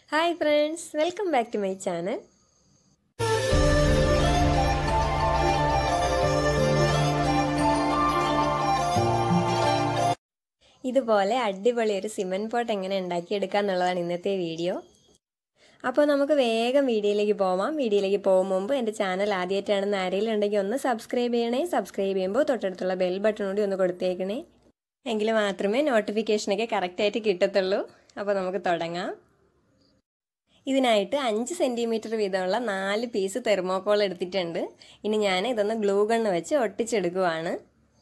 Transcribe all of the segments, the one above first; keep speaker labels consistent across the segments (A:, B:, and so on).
A: hi friends welcome back to my channel ഇതുപോലെ അടിപൊളി ഒരു സിമൻറ്റ് പോട്ട് എങ്ങനെ ഉണ്ടാക്കിയെടുക്കുക എന്നുള്ളതാണ് ഇന്നത്തെ വീഡിയോ അപ്പോൾ നമുക്ക് വേഗം വീഡിയോയിലേക്ക് പോവാം വീഡിയോയിലേക്ക് പോകും മുമ്പ് എൻ്റെ ചാനൽ ആദ്യമായിട്ടാണെന്ന് ആരെങ്കിലും ഉണ്ടെങ്കിൽ ഒന്ന് സബ്സ്ക്രൈബ് ചെയ്യണേ സബ്സ്ക്രൈബ് ചെയ്യുമ്പോൾ തൊട്ടടുത്തുള്ള ബെൽ ബട്ടൺ കൂടി ഒന്ന് കൊടുത്തേക്കണേ എങ്കിൽ മാത്രമേ നോട്ടിഫിക്കേഷനൊക്കെ കറക്റ്റായിട്ട് കിട്ടത്തുള്ളൂ അപ്പോൾ നമുക്ക് തുടങ്ങാം ഇതിനായിട്ട് അഞ്ച് സെൻറ്റിമീറ്റർ വീതമുള്ള നാല് പീസ് തെർമോക്കോൾ എടുത്തിട്ടുണ്ട് ഇനി ഞാൻ ഇതൊന്ന് ഗ്ലൂ ഗണ്ണ് വെച്ച് ഒട്ടിച്ചെടുക്കുവാണ്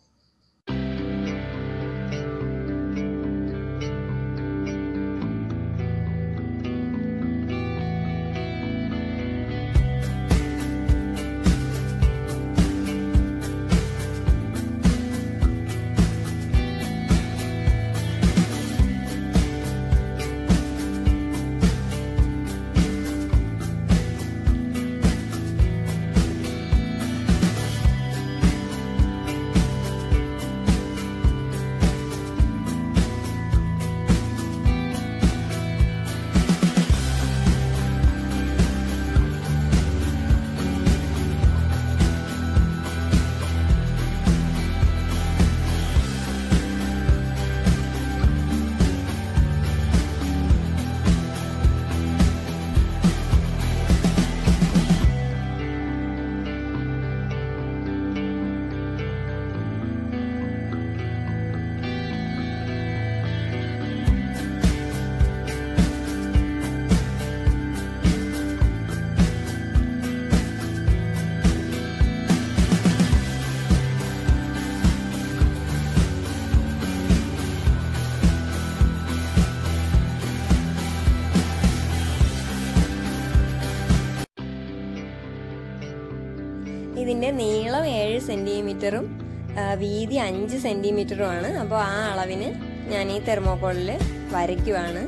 A: ഇതിൻ്റെ നീളം ഏഴ് സെൻറ്റിമീറ്ററും വീതി അഞ്ച് സെൻറ്റിമീറ്ററുമാണ് അപ്പോൾ ആ അളവിന് ഞാൻ ഈ തെർമോക്കോളിൽ വരയ്ക്കുവാണ്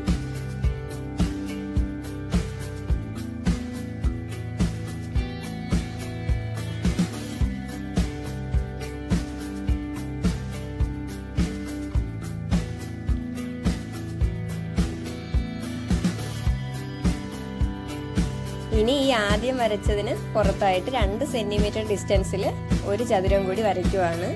A: ഇനി ഈ ആദ്യം വരച്ചതിന് പുറത്തായിട്ട് രണ്ട് സെന്റിമീറ്റർ ഡിസ്റ്റൻസിൽ ഒരു ചതുരം കൂടി വരയ്ക്കുവാണ്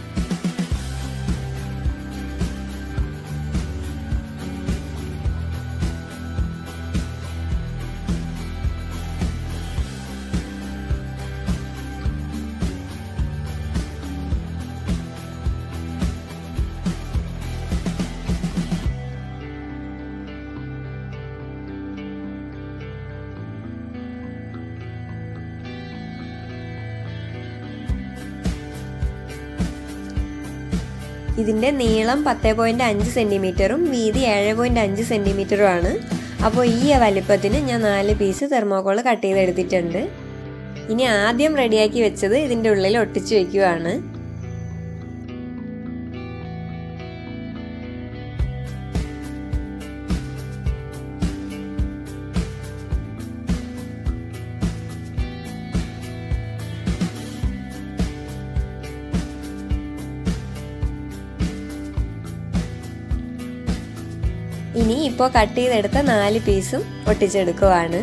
A: ഇതിൻ്റെ നീളം പത്ത് പോയിൻറ്റ് അഞ്ച് സെൻറ്റിമീറ്ററും വീതി ഏഴ് പോയിൻറ്റ് അഞ്ച് സെൻറ്റിമീറ്ററും ആണ് അപ്പോൾ ഈ വലിപ്പത്തിന് ഞാൻ നാല് പീസ് തെർമോക്കോൾ കട്ട് ചെയ്തെടുത്തിട്ടുണ്ട് ഇനി ആദ്യം റെഡിയാക്കി വെച്ചത് ഇതിൻ്റെ ഉള്ളിൽ ഒട്ടിച്ചു വയ്ക്കുവാണ് ഇനി ഇപ്പോൾ കട്ട് ചെയ്തെടുത്ത നാല് പീസും ഒട്ടിച്ചെടുക്കുവാണ്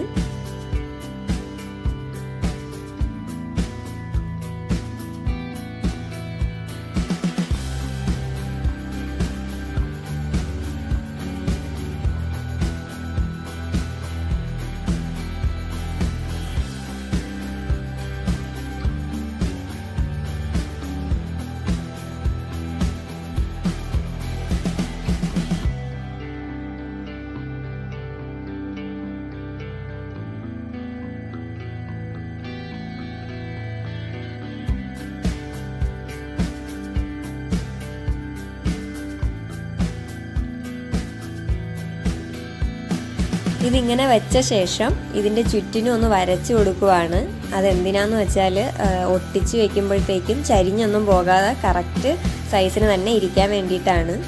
A: ഇതിങ്ങനെ വെച്ച ശേഷം ഇതിൻ്റെ ചുറ്റിനും ഒന്ന് വരച്ചു കൊടുക്കുവാണ് അതെന്തിനാന്ന് വെച്ചാൽ ഒട്ടിച്ച് വെക്കുമ്പോഴത്തേക്കും ചരിഞ്ഞൊന്നും പോകാതെ കറക്റ്റ് സൈസിന് തന്നെ ഇരിക്കാൻ വേണ്ടിയിട്ടാണ്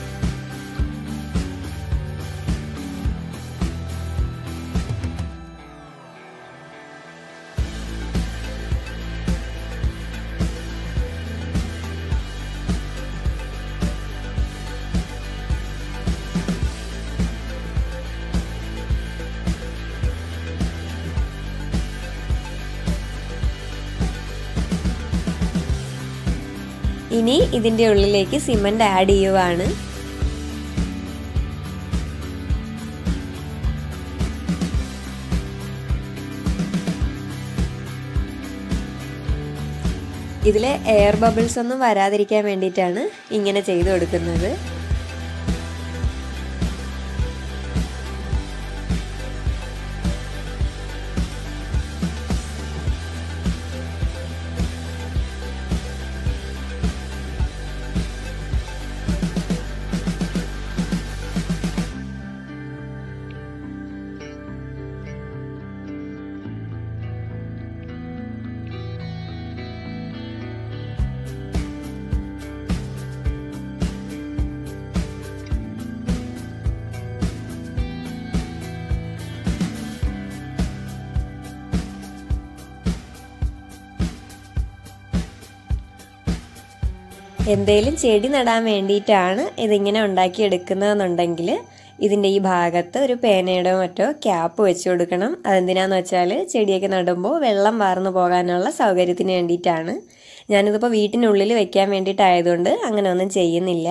A: ഇനി ഇതിൻ്റെ ഉള്ളിലേക്ക് സിമൻറ്റ് ആഡ് ചെയ്യുവാണ് ഇതിൽ എയർ ബബിൾസ് ഒന്നും വരാതിരിക്കാൻ വേണ്ടിയിട്ടാണ് ഇങ്ങനെ ചെയ്തു കൊടുക്കുന്നത് എന്തേലും ചെടി നടാൻ വേണ്ടിയിട്ടാണ് ഇതിങ്ങനെ ഉണ്ടാക്കിയെടുക്കുന്നതെന്നുണ്ടെങ്കിൽ ഇതിൻ്റെ ഈ ഭാഗത്ത് ഒരു പേനയുടെ മറ്റോ ക്യാപ്പ് വെച്ച് കൊടുക്കണം അതെന്തിനാന്ന് വെച്ചാൽ ചെടിയൊക്കെ നടുമ്പോൾ വെള്ളം വാർന്നു പോകാനുള്ള സൗകര്യത്തിന് വേണ്ടിയിട്ടാണ് ഞാനിതിപ്പോൾ വീട്ടിനുള്ളിൽ വെക്കാൻ വേണ്ടിയിട്ടായതുകൊണ്ട് അങ്ങനെ ഒന്നും ചെയ്യുന്നില്ല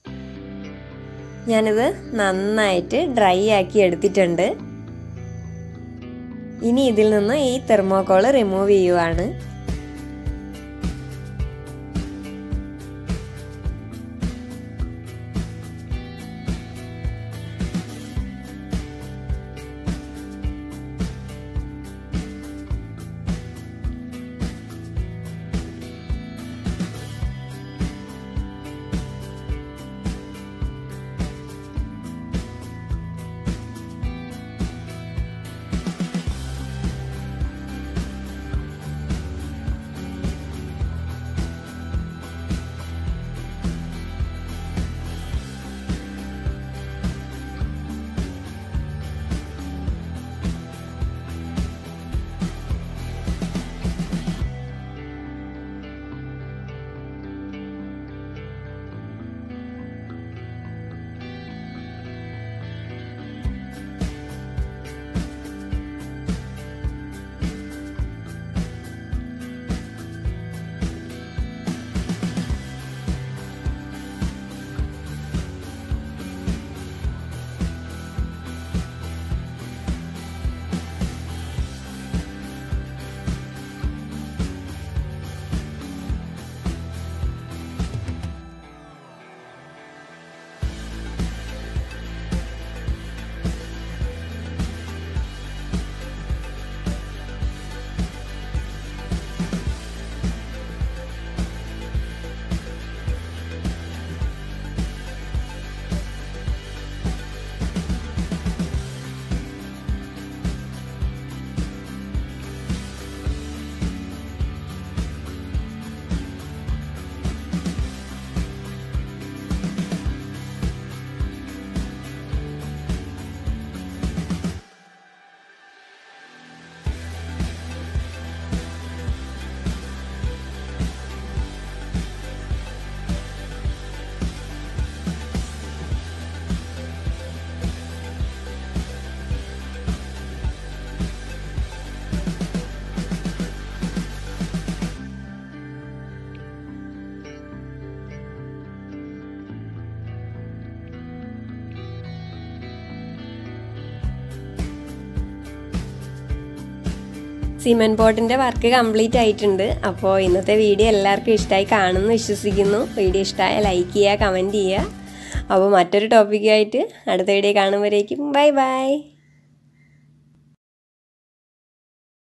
A: ഞാനിത് നന്നായിട്ട് ഡ്രൈ ആക്കി എടുത്തിട്ടുണ്ട് ഇനി ഇതിൽ നിന്ന് ഈ തെർമോക്കോൾ റിമൂവ് ചെയ്യുവാണ് സിമൻ പോട്ടിൻ്റെ വർക്ക് കംപ്ലീറ്റ് ആയിട്ടുണ്ട് അപ്പോൾ ഇന്നത്തെ വീഡിയോ എല്ലാവർക്കും ഇഷ്ടമായി കാണുമെന്ന് വിശ്വസിക്കുന്നു വീഡിയോ ഇഷ്ടമായ ലൈക്ക് ചെയ്യുക കമൻറ്റ് ചെയ്യുക അപ്പോൾ മറ്റൊരു ടോപ്പിക്കായിട്ട് അടുത്ത വീഡിയോ കാണുമ്പോഴേക്കും ബൈ ബൈ